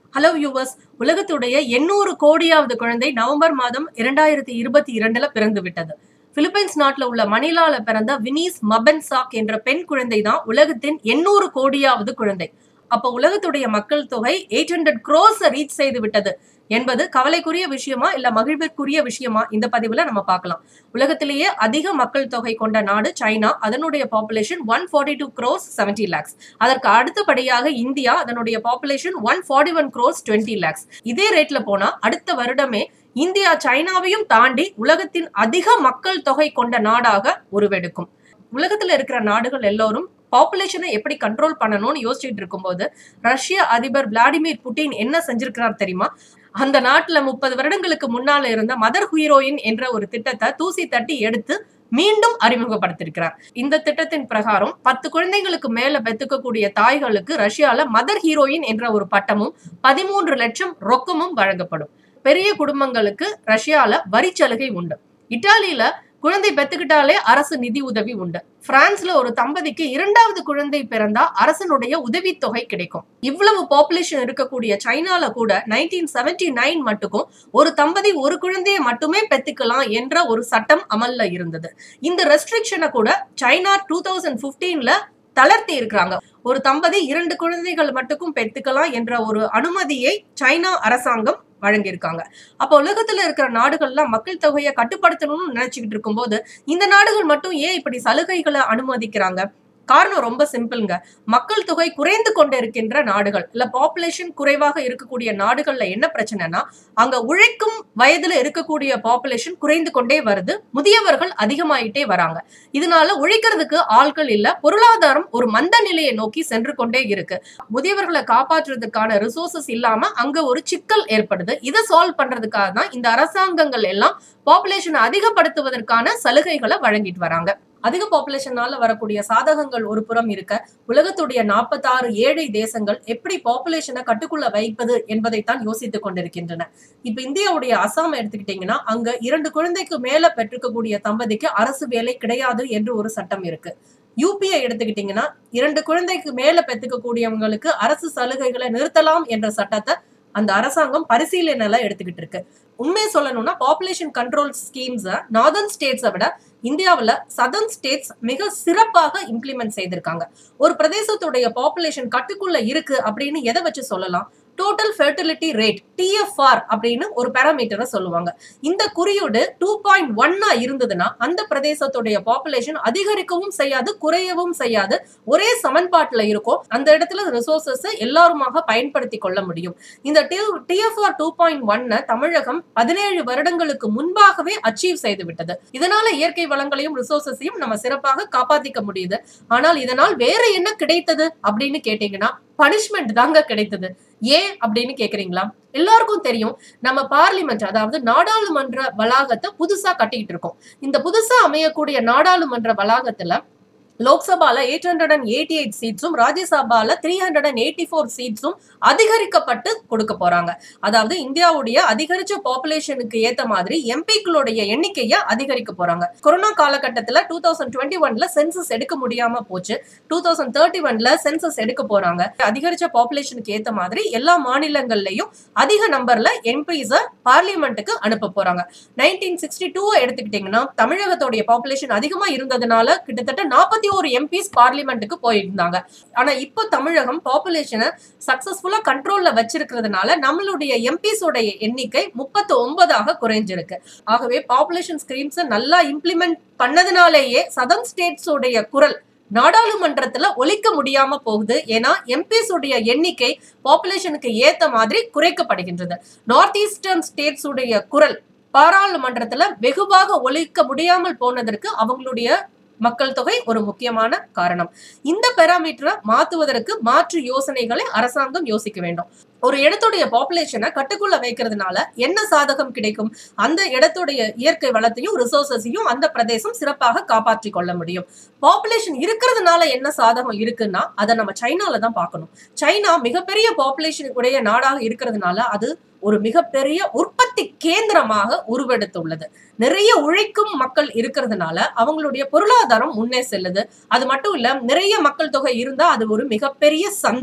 hello viewers உலகத்துடைய எண்ணூறு கோடியாவது குழந்தை நவம்பர் மாதம் இரண்டாயிரத்தி இருபத்தி இரண்டுல பிறந்து விட்டது பிலிப்பைன்ஸ் நாட்டுல உள்ள மணிலால பிறந்த வினீஸ் மபன் சாக் என்ற பெண் குழந்தை தான் உலகத்தின் எண்ணூறு கோடியாவது குழந்தை அப்ப உலகத்துடைய மக்கள் தொகை எயிட் ஹண்ட்ரட் க்ரோஸ் ரீச் செய்து விட்டது என்பது கவலைக்குரிய விஷயமா இல்ல மகிழ்விற்குரிய விஷயமா இந்த பதிவுல நம்ம பார்க்கலாம் உலகத்திலேயே அதிக மக்கள் தொகை கொண்ட நாடு சைனா அதனுடைய population one forty two crores seventy lakhs அதற்கு அடுத்தபடியாக இந்தியா அதனுடைய population one forty one crores twenty lakhs இதே ரேட்ல போனா அடுத்த வருடமே இந்தியா சைனாவையும் தாண்டி உலகத்தின் அதிக மக்கள் தொகை கொண்ட நாடாக உருவெடுக்கும் உலகத்துல இருக்கிற நாடுகள் எல்லோரும் பாப்புலேஷனை எப்படி கண்ட்ரோல் பண்ணணும்னு யோசிச்சுட்டு இருக்கும்போது ரஷ்ய அதிபர் விளாடிமிர் புட்டின் என்ன செஞ்சிருக்கிறார் தெரியுமா அந்த நாட்டுல முப்பது வருடங்களுக்கு முன்னால இருந்த மதர் ஹீரோயின் என்ற ஒரு திட்டத்தை தூசி தட்டி எடுத்து மீண்டும் அறிமுகப்படுத்திருக்கிறார் இந்த திட்டத்தின் பிரகாரம் பத்து குழந்தைங்களுக்கு மேல பெத்துக்கக்கூடிய தாய்களுக்கு ரஷ்யால மதர் ஹீரோயின் என்ற ஒரு பட்டமும் பதிமூன்று லட்சம் ரொக்கமும் வழங்கப்படும் பெரிய குடும்பங்களுக்கு ரஷ்யால வரி சலுகை உண்டு இத்தாலியில குழந்தை பெத்துக்கிட்டாலே அரசு நிதி உதவி உண்டு பிரான்ஸ்ல ஒரு தம்பதிக்கு இரண்டாவது குழந்தை பிறந்தா அரசனுடைய உதவித்தொகை கிடைக்கும் இவ்வளவு பாப்புலேஷன் இருக்கக்கூடிய சைனால கூட நைன்டீன் செவன்டி நைன் மட்டுக்கும் ஒரு தம்பதி ஒரு குழந்தையை மட்டுமே பெத்துக்கலாம் என்ற ஒரு சட்டம் அமல்ல இருந்தது இந்த ரெஸ்ட்ரிக்ஷனை கூட சைனா டூ தௌசண்ட் பிப்டீன்ல தளர்த்தி இருக்கிறாங்க ஒரு தம்பதி இரண்டு குழந்தைகள் மட்டுக்கும் பெற்றுக்கலாம் என்ற ஒரு அனுமதியை சைனா அரசாங்கம் வழங்கியிருக்காங்க அப்போ உலகத்துல இருக்கிற நாடுகள்லாம் மக்கள் தொகையை கட்டுப்படுத்தணும்னு நினைச்சுக்கிட்டு இருக்கும்போது இந்த நாடுகள் மட்டும் ஏன் இப்படி சலுகைகளை அனுமதிக்கிறாங்க காரணம் ரொம்ப சிம்பிள்ங்க மக்கள் தொகை குறைந்து கொண்டு இருக்கின்ற நாடுகள் இல்ல பாப்புலேஷன் குறைவாக இருக்கக்கூடிய நாடுகள்ல என்ன பிரச்சனைனா அங்க உழைக்கும் வயதுல இருக்கக்கூடிய பாப்புலேஷன் குறைந்து கொண்டே வருது முதியவர்கள் அதிகமாயிட்டே வராங்க இதனால உழைக்கிறதுக்கு ஆட்கள் இல்ல பொருளாதாரம் ஒரு மந்த நிலையை நோக்கி சென்று கொண்டே இருக்கு முதியவர்களை காப்பாற்றுறதுக்கான ரிசோர்சஸ் இல்லாம அங்க ஒரு சிக்கல் ஏற்படுது இதை சால்வ் பண்றதுக்காக தான் இந்த அரசாங்கங்கள் எல்லாம் பாப்புலேஷனை அதிகப்படுத்துவதற்கான சலுகைகளை வழங்கிட்டு வராங்க அதிக பாப்புலேஷனால வரக்கூடிய சாதகங்கள் ஒரு புறம் இருக்க உலகத்துடைய நாற்பத்தாறு ஏழை தேசங்கள் எப்படி பாப்புலேஷனை கட்டுக்குள்ள வைப்பது என்பதைத்தான் யோசித்துக் கொண்டிருக்கின்றன இப்ப இந்தியாவுடைய அசாம் எடுத்துக்கிட்டீங்கன்னா அங்க இரண்டு குழந்தைக்கு மேல பெற்றுக்கக்கூடிய தம்பதிக்கு அரசு வேலை கிடையாது என்று ஒரு சட்டம் இருக்கு யூபிஐ எடுத்துக்கிட்டீங்கன்னா இரண்டு குழந்தைக்கு மேல பெற்றுக்க கூடியவங்களுக்கு அரசு சலுகைகளை நிறுத்தலாம் என்ற சட்டத்தை அந்த அரசாங்கம் பரிசீலனைல எடுத்துக்கிட்டு இருக்கு உண்மையை சொல்லணும்னா பாப்புலேஷன் கண்ட்ரோல் ஸ்கீம்ஸை நார்தர்ன் ஸ்டேட்ஸை விட இந்தியாவில் சதர்ன் ஸ்டேட்ஸ் மிக சிறப்பாக இம்ப்ளிமெண்ட் செய்திருக்காங்க ஒரு பிரதேசத்துடைய பாப்புலேஷன் கட்டுக்குள்ள இருக்கு அப்படின்னு எதை வச்சு சொல்லலாம் டோட்டல் ஃபெர்டிலிட்டி ரேட் டிஎஃப்ஆர் அப்படின்னு ஒரு பேராமீட்டரை சொல்லுவாங்க இந்த குறியீடு டூ பாயிண்ட் ஒன்னா இருந்ததுன்னா அந்த பிரதேசத்துடைய பாப்புலேஷன் அதிகரிக்கவும் செய்யாது குறையவும் செய்யாது ஒரே சமன்பாட்டில் இருக்கும் அந்த இடத்துல ரிசோர்சஸ் எல்லாருமாக பயன்படுத்தி கொள்ள முடியும் இந்த டிஎஃப்ஆர் டூ பாயிண்ட் ஒன்ன தமிழகம் பதினேழு வருடங்களுக்கு முன்பாகவே அச்சீவ் செய்து விட்டது இதனால இயற்கை வளங்களையும் ரிசோர்சஸையும் நம்ம சிறப்பாக காப்பாத்திக்க முடியுது ஆனால் இதனால் வேற என்ன கிடைத்தது அப்படின்னு கேட்டீங்கன்னா பனிஷ்மெண்ட் தாங்க கிடைத்தது ஏன் அப்படின்னு கேக்குறீங்களா எல்லாருக்கும் தெரியும் நம்ம பார்லிமெண்ட் அதாவது நாடாளுமன்ற வளாகத்தை புதுசா கட்டிட்டு இருக்கோம் இந்த புதுசா அமையக்கூடிய நாடாளுமன்ற வளாகத்துல லோக்சபால eight hundred and eighty eight சீட்ஸும் ராஜ்யசபால three hundred and eighty four சீட்ஸும் அதிகரிக்கப்பட்டு கொடுக்க போறாங்க அதாவது இந்தியாவுடைய அதிகரிச்ச பாப்புலேஷனுக்கு ஏத்த மாதிரி எம்பிக்களுடைய எண்ணிக்கையை அதிகரிக்க போறாங்க கொரோனா காலகட்டத்துல டூ தௌசண்ட் டுவெண்ட்டி ஒன்ல சென்சஸ் எடுக்க முடியாம போச்சு டூ தௌசண்ட் தேர்ட்டி ஒன்ல சென்சஸ் எடுக்க போறாங்க அதிகரிச்ச பாப்புலேஷனுக்கு ஏத்த மாதிரி எல்லா மாநிலங்கள்லயும் அதிக நம்பர்ல எம்பிஸ பார்லிமெண்ட்டுக்கு அனுப்ப போறாங்க நைன்டீன் சிக்ஸ்டி டூ எடுத்துக்கிட்டீங்கன்னா தமிழகத்துடைய பாப்புலேஷன் அதிகமா இருந்ததுனால கிட்டத்தட்ட நாற்பத்தி ஒரு எம்பிஸ் பார்லிமெண்ட்டுக்கு போயிருந்தாங்க ஆனா இப்போ தமிழகம் பாப்புலேஷனை சக்சஸ்ஃபுல்லா கண்ட்ரோல்ல வச்சிருக்கிறதுனால நம்மளுடைய எம்பிஸ் உடைய எண்ணிக்கை முப்பத்தி ஒன்பதாக குறைஞ்சிருக்கு ஆகவே பாப்புலேஷன் ஸ்கிரீம்ஸ் நல்லா இம்ப்ளிமெண்ட் பண்ணதுனாலேயே சதர்ன் ஸ்டேட்ஸ் உடைய குரல் நாடாளுமன்றத்துல ஒழிக்க முடியாம போகுது ஏன்னா எம்பிஸ் உடைய எண்ணிக்கை பாப்புலேஷனுக்கு ஏத்த மாதிரி குறைக்கப்படுகின்றது நார்த் ஈஸ்டர்ன் ஸ்டேட்ஸ் உடைய குரல் பாராளுமன்றத்துல வெகுவாக ஒழிக்க முடியாமல் போனதற்கு அவங்களுடைய மக்கள் தொகை ஒரு முக்கியமான காரணம் இந்த பெராமீட்டரை மாத்துவதற்கு மாற்று யோசனைகளை அரசாங்கம் யோசிக்க வேண்டும் ஒரு இடத்துடைய பாப்புலேஷனை கட்டுக்குள்ள வைக்கிறதுனால என்ன சாதகம் கிடைக்கும் அந்த இடத்துடைய இயற்கை வளத்தையும் ரிசோர்சஸையும் அந்த பிரதேசம் சிறப்பாக காப்பாற்றி கொள்ள முடியும் பாப்புலேஷன் இருக்கிறதுனால என்ன சாதகம் இருக்குன்னா அதை நம்ம சைனால தான் பார்க்கணும் சைனா மிகப்பெரிய பாப்புலேஷன் உடைய நாடாக இருக்கிறதுனால அது ஒரு மிகப்பெரிய உற்பத்தி கேந்திரமாக உருவெடுத்துள்ளது நிறைய உழைக்கும் மக்கள் இருக்கிறதுனால அவங்களுடைய பொருளாதாரம் முன்னே செல்லுது அது மட்டும் இல்ல நிறைய மக்கள் தொகை இருந்தா அது ஒரு மிகப்பெரிய சந்தை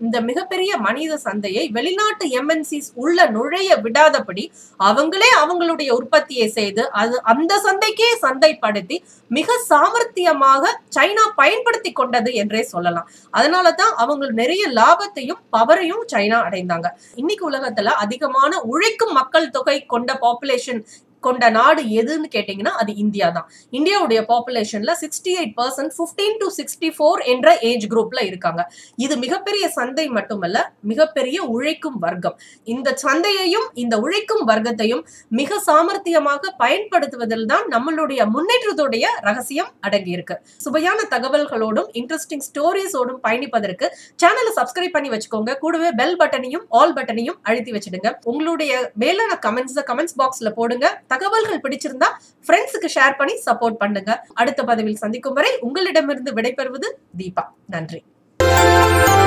இந்த மிகப்பெரிய மனித சந்தையை வெளிநாட்டு எம்என்சிஸ் உள்ள நுழைய விடாதபடி அவங்களே அவங்களுடைய உற்பத்தியை செய்து அது அந்த சந்தைக்கே சந்தைப்படுத்தி மிக சாமர்த்தியமாக சைனா பயன்படுத்தி கொண்டது என்றே சொல்லலாம் அதனால தான் அவங்க நிறைய லாபத்தையும் பவரையும் சைனா அடைந்தாங்க இன்னைக்கு உலகத்துல அதிகமான உழைக்கும் மக்கள் தொகை கொண்ட பாப்புலேஷன் கொண்ட நாடு எதுன்னு கேட்டீங்கன்னா அது இந்தியா தான் இந்தியாவுடைய பாப்புலேஷன்ல sixty eight percent fifteen to sixty four என்ற ஏஜ் குரூப்ல இருக்காங்க இது மிகப்பெரிய சந்தை மட்டுமல்ல மிகப்பெரிய உழைக்கும் வர்க்கம் இந்த சந்தையையும் இந்த உழைக்கும் வர்க்கத்தையும் மிக சாமர்த்தியமாக பயன்படுத்துவதில் தான் நம்மளுடைய முன்னேற்றத்துடைய ரகசியம் அடங்கி இருக்கு சுவையான தகவல்களோடும் இன்ட்ரெஸ்டிங் ஸ்டோரிஸோடும் பயணிப்பதற்கு சேனலை சப்ஸ்கிரைப் பண்ணி வச்சுக்கோங்க கூடவே பெல் பட்டனையும் ஆல் பட்டனையும் அழுத்தி வச்சிடுங்க உங்களுடைய மேலான கமெண்ட்ஸ் கமெண்ட்ஸ் பாக்ஸ்ல போடுங்க தகவல்கள் பிடிச்சிருந்தா ஃப்ரெண்ட்ஸுக்கு ஷேர் பண்ணி சப்போர்ட் பண்ணுங்க அடுத்த பதிவில் சந்திக்கும் வரை உங்களிடமிருந்து விடைபெறுவது தீபா நன்றி